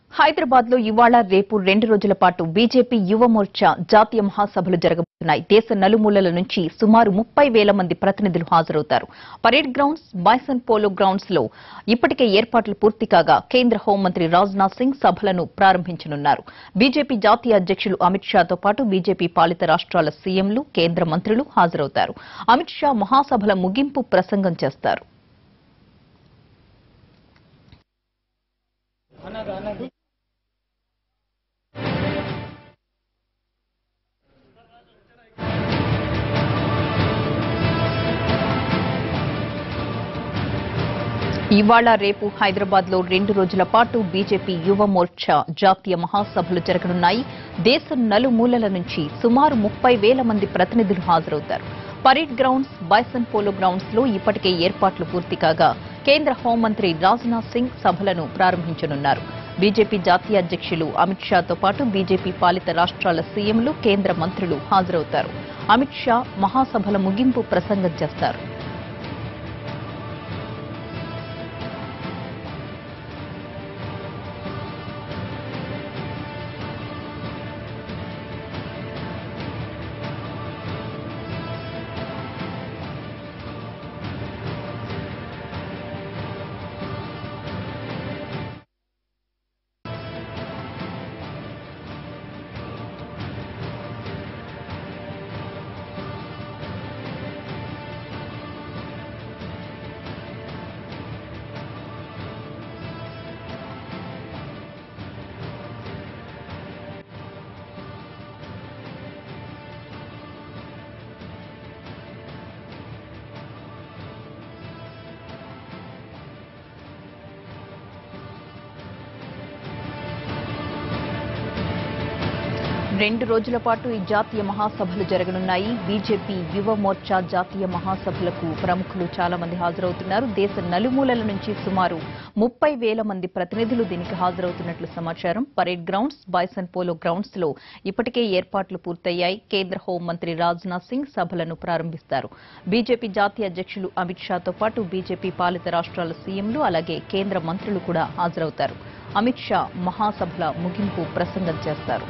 హైదరాబాద్ లో ఇవాళ రేపు రెండు రోజుల పాటు బీజేపీ యువ మోర్చా జాతీయ మహాసభలు జరగబోతున్నాయి దేశ నలుమూలల నుంచి సుమారు ముప్పై వేల మంది ప్రతినిధులు హాజరవుతారు parade grounds Bison polo grounds లో ఇప్పటికే ఏర్పాట్లు పూర్తి కాగా కేంద్ర హోంమంత్రి రాజ్నాథ్ సింగ్ సభలను ప్రారంభించనున్నారు బీజేపీ జాతీయ అధ్యక్షులు అమిత్ షాతో పాటు బీజేపీ పాలిత రాష్ట్రాల సీఎంలు కేంద్ర మంత్రులు హాజరవుతారు అమిత్ షా మహాసభల ముగింపు ప్రసంగం చేస్తారు ఇవాళ రేపు హైదరాబాద్ లో రెండు రోజుల పాటు బీజేపీ యువ మోర్చా జాతీయ మహాసభలు జరగనున్నాయి దేశం నలుమూలల నుంచి సుమారు ముప్పై వేల మంది ప్రతినిధులు హాజరవుతారు parade grounds Bison polo grounds లో ఇప్పటికే ఏర్పాట్లు పూర్తి కాగా కేంద్ర హోంమంత్రి రాజ్నాథ్ సింగ్ సభలను ప్రారంభించనున్నారు బీజేపీ జాతీయ అధ్యక్షులు అమిత్ షాతో పాటు బీజేపీ పాలిత రాష్ట్రాల సీఎంలు కేంద్ర మంత్రులు హాజరవుతారు అమిత్ షా మహాసభల ముగింపు ప్రసంగం చేస్తారు రెండు రోజుల పాటు ఈ జాతీయ మహాసభలు జరగనున్నాయి బీజేపీ యువ మోర్చా జాతీయ మహాసభలకు ప్రముఖులు చాలా మంది హాజరవుతున్నారు దేశ నలుమూలల నుంచి సుమారు ముప్పై వేల మంది ప్రతినిధులు దీనికి హాజరవుతున్నట్లు సమాచారం parade grounds Bison polo grounds లో ఇప్పటికే ఏర్పాట్లు పూర్తయ్యాయి కేంద్ర హోంమంత్రి రాజ్నాథ్ సింగ్ సభలను ప్రారంభిస్తారు బీజేపీ జాతీయ అధ్యక్షులు అమిత్ షాతో పాటు బీజేపీ పాలిత రాష్ట్రాల సీఎంలు అలాగే కేంద్ర మంత్రులు కూడా హాజరవుతారు అమిత్ షా మహాసభల ముగింపు ప్రసంగం చేస్తారు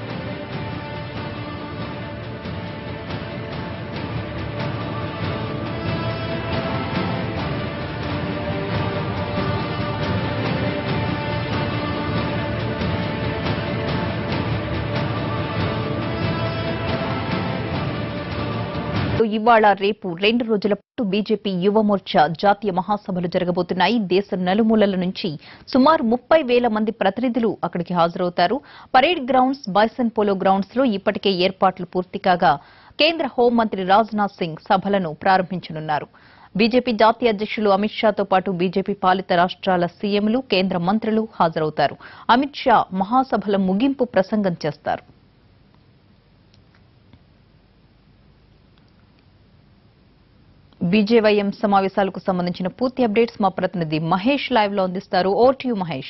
ఇవాళ రేపు రెండు రోజుల పాటు బీజేపీ యువ మోర్చా జాతీయ మహాసభలు జరగబోతున్నాయి దేశ నలుమూలల నుంచి సుమారు ముప్పై వేల మంది ప్రతినిధులు అక్కడికి హాజరవుతారు parade grounds Bison polo grounds లో ఇప్పటికే ఏర్పాట్లు పూర్తి కాగా కేంద్ర హోంమంత్రి రాజ్నాథ్ సింగ్ సభలను ప్రారంభించనున్నారు బీజేపీ జాతీయ అధ్యక్షులు అమిత్ షాతో పాటు బీజేపీ పాలిత రాష్ట్రాల సీఎంలు కేంద్ర మంత్రులు హాజరవుతారు అమిత్ షా మహాసభల ముగింపు ప్రసంగం చేస్తారు బీజేవైఎం సమావేశాలకు సంబంధించిన పూర్తి అప్డేట్స్ మా ప్రతినిధి మహేష్ లైవ్ లో అందిస్తారు ఓర్ టు యు మహేష్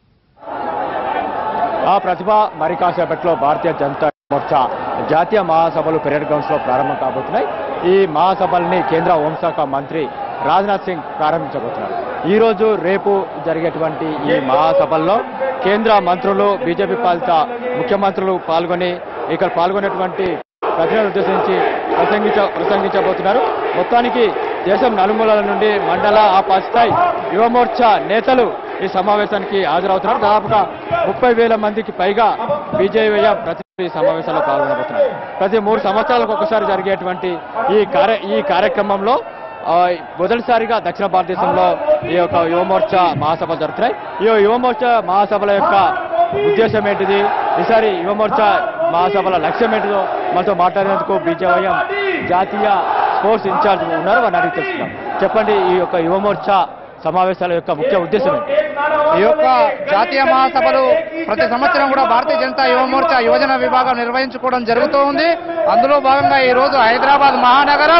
ఆ ప్రతిభ మరి కాసేపట్లో భారతీయ జనతా మోర్చా జాతీయ మహాసభలు పెరేడ్ గ్రౌండ్స్ లో ప్రారంభం కాబోతున్నాయి ఈ మహాసభల్ని కేంద్ర హోంశాఖ మంత్రి రాజ్నాథ్ సింగ్ ప్రారంభించబోతున్నారు ఈ రోజు రేపు జరిగేటువంటి ఈ మహాసభల్లో కేంద్ర మంత్రులు బీజేపీ పాలిత ముఖ్యమంత్రులు పాల్గొని ఇక్కడ పాల్గొనేటువంటి ప్రజలను ఉద్దేశించి ప్రసంగించ ప్రసంగించబోతున్నారు మొత్తానికి దేశం నలుమూలల నుండి మండల ఆ పస్థాయి యువమోర్చా నేతలు ఈ సమావేశానికి హాజరవుతున్నారు దాదాపుగా ముప్పై వేల మందికి పైగా బీజేవై ప్రతినిధి ఈ సమావేశంలో పాల్గొనబోతున్నారు ప్రతి మూడు సంవత్సరాలకు ఒకసారి జరిగేటువంటి ఈ కార్య ఈ కార్యక్రమంలో ఆ, మొదటిసారిగా దక్షిణ భారతదేశంలో ఈ యొక్క యువమోర్చా మహాసభలు జరుగుతున్నాయి ఈ యువమోర్చా మహాసభల యొక్క ఉద్దేశం ఏంటిది ఈసారి యువమోర్చా మహాసభల లక్ష్యం ఏంటిదో మనతో మాట్లాడేందుకు బీజేవైఎం జాతీయ స్పోర్ట్స్ ఇన్ఛార్జ్ ఉన్నారు వారిని అడిగి తెలుసుకుందాం చెప్పండి ఈ యొక్క యువమోర్చా సమావేశాల యొక్క ముఖ్య ఉద్దేశం ఏంటి ఈ యొక్క జాతీయ మహాసభలు ప్రతి సంవత్సరం కూడా భారతీయ జనతా యువ మోర్చా యువజన విభాగం నిర్వహించుకోవడం జరుగుతూ ఉంది అందులో భాగంగా ఈ రోజు హైదరాబాద్ మహానగరం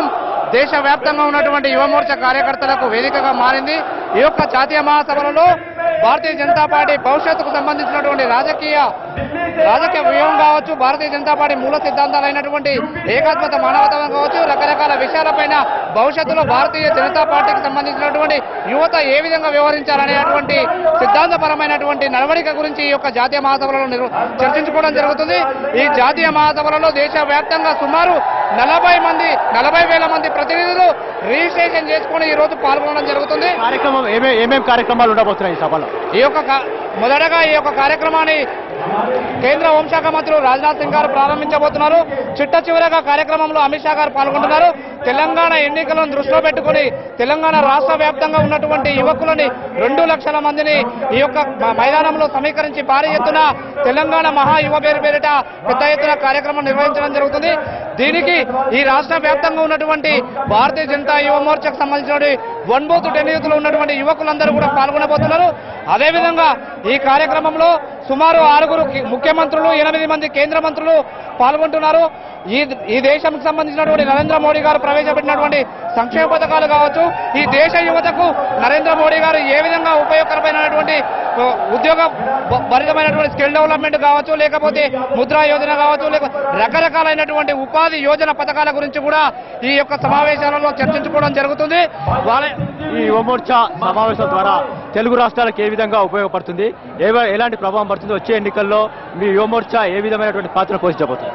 దేశవ్యాప్తంగా ఉన్నటువంటి యువ మోర్చా కార్యకర్తలకు వేదికగా మారింది ఈ యొక్క జాతీయ మహాసభలలో భారతీయ జనతా పార్టీ భవిష్యత్తుకు సంబంధించినటువంటి రాజకీయ రాజకీయ వ్యూహం కావచ్చు భారతీయ జనతా పార్టీ మూల సిద్ధాంతాలైనటువంటి ఏకాత్మత మానవత్వం కావచ్చు రకరకాల విషయాలపైన భవిష్యత్తులో భారతీయ జనతా పార్టీకి సంబంధించినటువంటి యువత ఏ విధంగా వ్యవహరించాలనేటువంటి సిద్ధాంతపరమైనటువంటి నడవడిక గురించి ఈ యొక్క జాతీయ మహాసభలలో నిర్వ- చర్చించుకోవడం జరుగుతుంది ఈ జాతీయ మహాసభలలో దేశవ్యాప్తంగా సుమారు నలభై మంది నలభై వేల మంది ప్రతినిధులు రిజిస్ట్రేషన్ చేసుకుని ఈ రోజు పాల్గొనడం జరుగుతుంది కార్యక్రమం ఏమే ఏమేం కార్యక్రమాలు ఉండబోతున్నాయి ఈ సభలో ఈ యొక్క కా- మొదటగా ఈ యొక్క కార్యక్రమాన్ని కేంద్ర హోంశాఖ మంత్రులు రాజ్నాథ్ సింగ్ గారు ప్రారంభించబోతున్నారు చిట్ట చివరగా కార్యక్రమంలో అమిత్ షా గారు పాల్గొంటున్నారు తెలంగాణ ఎన్నికలను దృష్టిలో పెట్టుకుని తెలంగాణ రాష్ట్ర వ్యాప్తంగా ఉన్నటువంటి యువకులని రెండు లక్షల మందిని ఈ యొక్క మ- మైదానంలో సమీకరించి భారీ ఎత్తున తెలంగాణ మహా యువ పేరు పేరిట పెద్ద ఎత్తున కార్యక్రమం నిర్వహించడం జరుగుతుంది దీనికి ఈ రాష్ట్ర వ్యాప్తంగా ఉన్నటువంటి భారతీయ జనతా యువ మోర్చాకు సంబంధించిన వన్ బూత్ టెన్ యూత్ లో ఉన్నటువంటి యువకులందరూ కూడా పాల్గొనబోతున్నారు అదేవిధంగా ఈ కార్యక్రమంలో సుమారు ఆరుగురు కి- ముఖ్యమంత్రులు ఎనిమిది మంది కేంద్ర మంత్రులు పాల్గొంటున్నారు ఈ ఈ దేశంకి సంబంధించినటువంటి నరేంద్ర మోడీ గారు ప్రవేశపెట్టినటువంటి సంక్షేమ పథకాలు కావచ్చు ఈ దేశ యువతకు నరేంద్ర మోడీ గారు ఏ విధంగా ఉపయోగకరమైనటువంటి ఆ, ఉద్యోగ భ- భరితమైనటువంటి స్కిల్ డెవలప్మెంట్ కావచ్చు లేకపోతే ముద్రా యోజన కావచ్చు లేక రకరకాలైనటువంటి ఉపాధి యోజన పథకాల గురించి కూడా ఈ యొక్క సమావేశాలలో చర్చించుకోవడం జరుగుతుంది వాళ్ళ ఈ యువమోర్చా సమావేశం ద్వారా తెలుగు రాష్ట్రాలకు ఏ విధంగా ఉపయోగపడుతుంది ఏ ఎలాంటి ప్రభావం పడుతుంది వచ్చే ఎన్నికల్లో మీ యువమోర్చా ఏ విధమైనటువంటి పాత్ర పోషించబోతుంది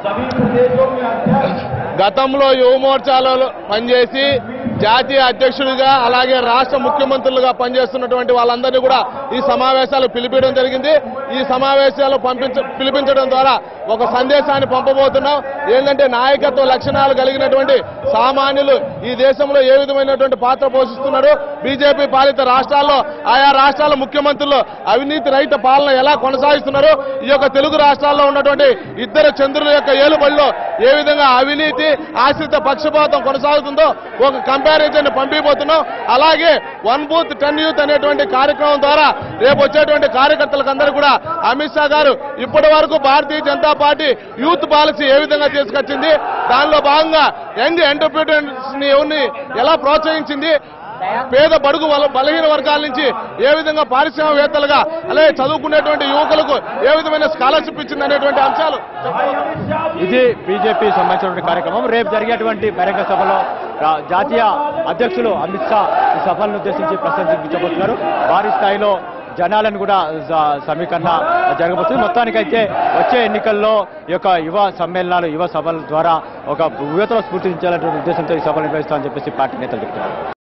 గతంలో యువమోర్చాలో పనిచేసి జాతీయ అధ్యక్షుడిగా అలాగే రాష్ట్ర ముఖ్యమంత్రులుగా పనిచేస్తున్నటువంటి వాళ్ళందరినీ కూడా ఈ సమావేశాలు పిలిపించడం జరిగింది ఈ సమావేశాలు పంపించ పిలిపించడం ద్వారా ఒక సందేశాన్ని పంపబోతున్నాం ఏంటంటే నాయకత్వ లక్షణాలు కలిగినటువంటి సామాన్యులు ఈ దేశంలో ఏ విధమైనటువంటి పాత్ర పోషిస్తున్నారు బీజేపీ పాలిత రాష్ట్రాల్లో ఆయా రాష్ట్రాల ముఖ్యమంత్రులు అవినీతి రహిత పాలన ఎలా కొనసాగిస్తున్నారు ఈ యొక్క తెలుగు రాష్ట్రాల్లో ఉన్నటువంటి ఇద్దరు చంద్రుల యొక్క ఏలుబడిలో ఏ విధంగా అవినీతి ఆశ్రిత పక్షపాతం కొనసాగుతుందో ఒక కంపారిజన్ పంపిపోతున్నాం అలాగే వన్ బూత్ టెన్ యూత్ అనేటువంటి కార్యక్రమం ద్వారా రేపు వచ్చేటువంటి కార్యకర్తలకు అందరూ కూడా అమిత్ షా గారు ఇప్పటి వరకు భారతీయ జనతా పార్టీ యూత్ పాలసీ ఏ విధంగా తీసుకొచ్చింది దానిలో భాగంగా యంగ్ ఎంటర్ప్రినర్స్ ని ఎవరిని ఎలా ప్రోత్సహించింది పేద బడుగు వల- బలహీన వర్గాల నుంచి ఏ విధంగా పారిశ్రామికవేత్తలుగా అలాగే చదువుకునేటువంటి యువకులకు ఏ విధమైన స్కాలర్షిప్ ఇచ్చింది అనేటువంటి అంశాలు ఇది బీజేపీ సంబంధించినటువంటి కార్యక్రమం రేపు జరిగేటువంటి బహిరంగ సభలో రా- జాతీయ అధ్యక్షులు అమిత్ షా ఈ సభలను ఉద్దేశించి ప్రసంగించబోతున్నారు భారీ స్థాయిలో జనాలను కూడా స- సమీకరణ జరగబోతుంది మొత్తానికైతే వచ్చే ఎన్నికల్లో ఈ యొక్క యువ సమ్మేళనాలు యువ సభల ద్వారా ఒక యువతలో స్ఫూర్తించాలనే ఉద్దేశంతో ఈ సభలు నిర్వహిస్తామని చెప్పేసి పార్టీ నేతలు చెప్తున్నారు